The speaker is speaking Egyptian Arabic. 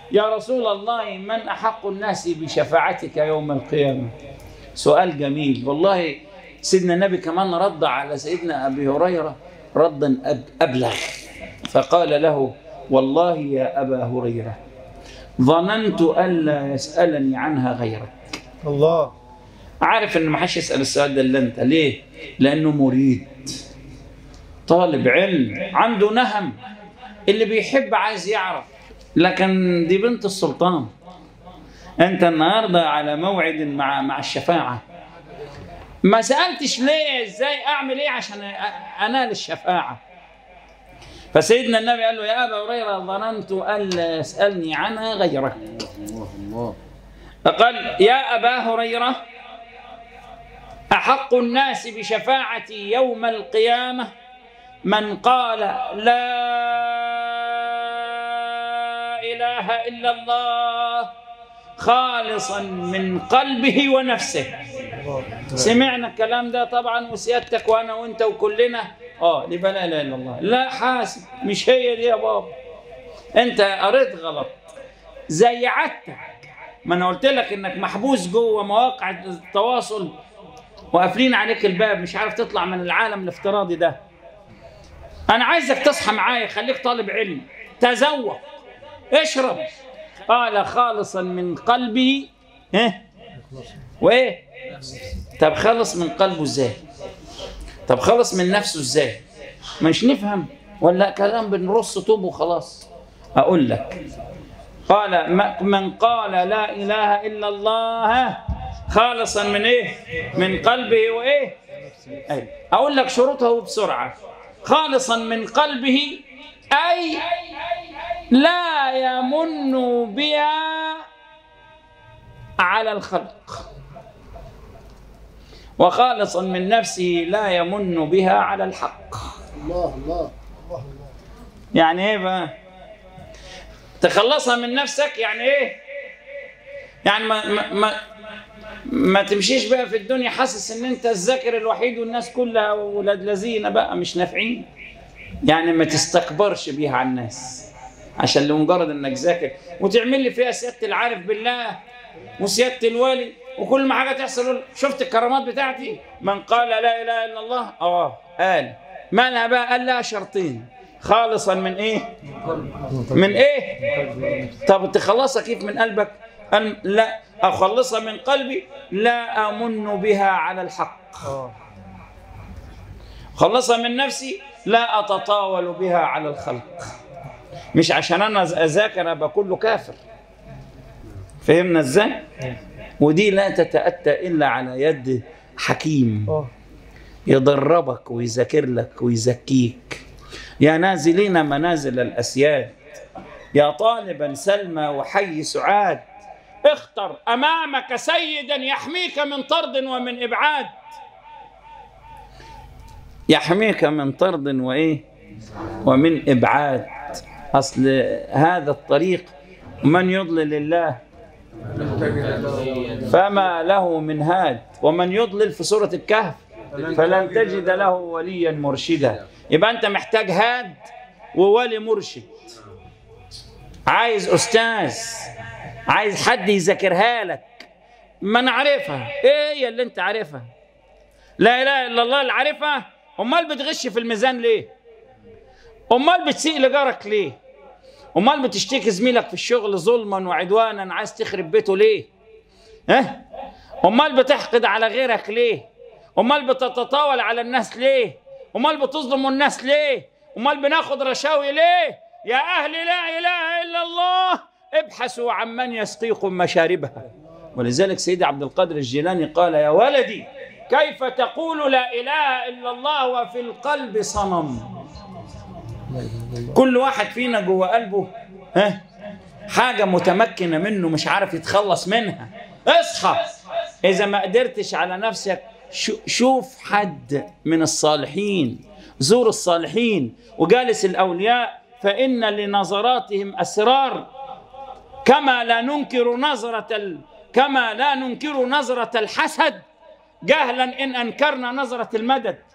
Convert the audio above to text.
يا رسول الله من أحق الناس بشفاعتك يوم القيامة سؤال جميل والله سيدنا النبي كمان رد على سيدنا أبي هريرة ردا أب- أبلغ فقال له والله يا أبا هريرة ظننت ألا يسألني عنها غيرك الله عارف ان ما حدش يسال السؤال ده الا انت ليه لانه مريد طالب علم عنده نهم اللي بيحب عايز يعرف لكن دي بنت السلطان انت النهارده على موعد مع مع الشفاعه ما سالتش ليه ازاي اعمل ايه عشان أ- انال الشفاعه فسيدنا النبي قال له يا ابا هريره ظننت الا يسالني عنها غيرك فقال يا ابا هريره أحق الناس بشفاعتي يوم القيامة من قال لا إله إلا الله خالصا من قلبه ونفسه سمعنا الكلام ده طبعا وسيادتك وانا وانت وكلنا اه يبقى لا اله الا الله لا حاسب مش هي دي يا بابا انت قريت غلط زي عادتك ما انا قلت لك انك محبوس جوه مواقع التواصل وقافلين عليك الباب مش عارف تطلع من العالم الافتراضي ده انا عايزك تصحى معايا خليك طالب علم تذوق اشرب قال خالصا من قلبه ها وايه طب خلص من قلبه ازاي طب خلص من نفسه ازاي مش نفهم ولا كلام بنرص طوب وخلاص اقول لك قال ما- من قال لا اله الا الله خالصا من ايه من قلبه وايه أي. اقول لك شروطه بسرعه خالصا من قلبه اي لا يمن بها على الخلق وخالصا من نفسه لا يمن بها على الحق الله الله يعني ايه بقى تخلصها من نفسك يعني ايه يعني ما ما ما, ما تمشيش بقى في الدنيا حاسس ان انت الذاكر الوحيد والناس كلها ولاد لذينه بقى مش نافعين يعني ما تستكبرش بيها على الناس عشان لمجرد انك ذاكر وتعمل لي فيها سياده العارف بالله وسياده الوالي وكل ما حاجه تحصل يقول شفت الكرامات بتاعتي من قال لا اله الا الله اه قال مالها بقى قال لها شرطين خالصا من ايه من ايه طب تخلصها كيف من قلبك أن لا اخلصها من قلبي لا امن بها على الحق خلصها من نفسي لا اتطاول بها على الخلق مش عشان انا اذاكر ابقى كله كافر فهمنا ازاي ودي لا تتاتى الا على يد حكيم اه يدربك ويذاكر لك ويزكيك يا نازلين منازل الأسياد يا طالبا سلمى وحي سعاد اختر أمامك سيدا يحميك من طرد ومن إبعاد يحميك من طرد وإيه ومن إبعاد أصل هذا الطريق من يضلل الله فما له من هاد ومن يضلل في سورة الكهف فلن تجد له وليا مرشدا يبقى انت محتاج هاد وولي مرشد عايز استاذ عايز حد يذاكرها لك ما انا عارفها ايه هي اللي انت عارفها لا اله الا الله اللي عارفها امال بتغش في الميزان ليه امال بتسيء لجارك ليه امال بتشتكي زميلك في الشغل ظلما وعدوانا عايز تخرب بيته ليه ها امال بتحقد على غيرك ليه امال بتتطاول على الناس ليه امال بتظلم الناس ليه امال بناخد رشاوي ليه يا اهل لا اله الا الله ابحثوا عن من يسقيكم مشاربها ولذلك سيدي عبد القادر الجيلاني قال يا ولدي كيف تقول لا اله الا الله وفي القلب صنم كل واحد فينا جوه قلبه ها حاجه متمكنه منه مش عارف يتخلص منها اصحى اذا ما قدرتش على نفسك شو- شوف حد من الصالحين زور الصالحين وجالس الاولياء فان لنظراتهم اسرار كما لا ننكر نظره ال... كما لا ننكر نظره الحسد جهلا ان انكرنا نظره المدد